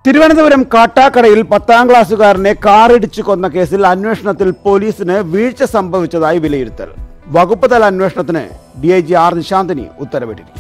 തിരുവനന്തപുരം കാട്ടാക്കടയിൽ പത്താം ക്ലാസ്സുകാരനെ കാറിടിച്ചു കൊന്ന കേസിൽ അന്വേഷണത്തിൽ പോലീസിന് വീഴ്ച സംഭവിച്ചതായി വിലയിരുത്തൽ വകുപ്പ് തല അന്വേഷണത്തിന് D I G R Nishanthini ഉത്തരവിട്ടിരിക്കുന്നു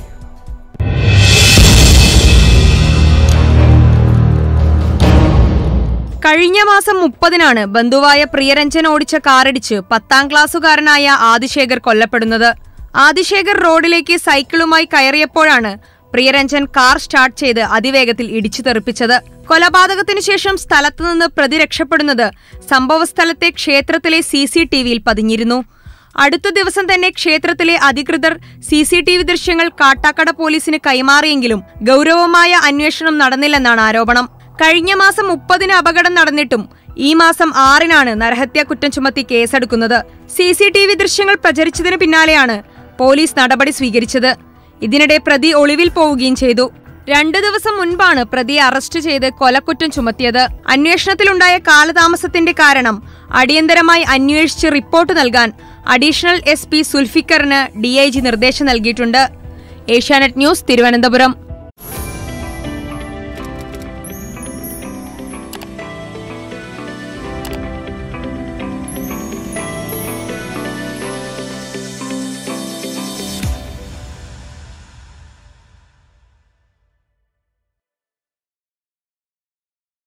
കഴിഞ്ഞ മാസം മുപ്പതിനാണ് ബന്ധുവായ പ്രിയരഞ്ജൻ ഓടിച്ച കാറിടിച്ച് പത്താം ക്ലാസ്സുകാരനായ ആദിശേഖർ കൊല്ലപ്പെടുന്നത് ആദിശേഖർ റോഡിലേക്ക് സൈക്കിളുമായി കയറിയപ്പോഴാണ് പ്രിയരഞ്ജൻ കാർ സ്റ്റാർട്ട് ചെയ്ത് അതിവേഗത്തിൽ ഇടിച്ചു തെറിപ്പിച്ചത് കൊലപാതകത്തിനു ശേഷം സ്ഥലത്തുനിന്ന് പ്രതി രക്ഷപ്പെടുന്നത് സംഭവസ്ഥലത്തെ ക്ഷേത്രത്തിലെ സി സി ടി വിയിൽ പതിഞ്ഞിരുന്നു അടുത്ത ദിവസം തന്നെ ക്ഷേത്രത്തിലെ അധികൃതർ സി സി ടി വി ദൃശ്യങ്ങൾ കാട്ടാക്കട പോലീസിന് കൈമാറിയെങ്കിലും ഗൗരവമായ അന്വേഷണം നടന്നില്ലെന്നാണ് ആരോപണം കഴിഞ്ഞ മാസം മുപ്പതിന് അപകടം നടന്നിട്ടും ഈ മാസം ആറിനാണ് നരഹത്യാ കുറ്റം ചുമത്തി കേസെടുക്കുന്നത് സി സി ടി വി ദൃശ്യങ്ങൾ പ്രചരിച്ചതിന് പിന്നാലെയാണ് പോലീസ് നടപടി സ്വീകരിച്ചത് ഇതിനിടെ പ്രതി ഒളിവിൽ പോവുകയും ചെയ്തു രണ്ടു ദിവസം മുൻപാണ് പ്രതിയെ അറസ്റ്റ് ചെയ്ത് കൊലക്കുറ്റം ചുമത്തിയത് അന്വേഷണത്തിലുണ്ടായ കാലതാമസത്തിന്റെ കാരണം അടിയന്തരമായി അന്വേഷിച്ച് റിപ്പോർട്ട് നൽകാൻ അഡീഷണൽ എസ് പി സുൽഫിക്കറിന് ഡി ഐ ജി നിർദ്ദേശം നൽകിയിട്ടുണ്ട് ഏഷ്യാനെറ്റ് ന്യൂസ് തിരുവനന്തപുരം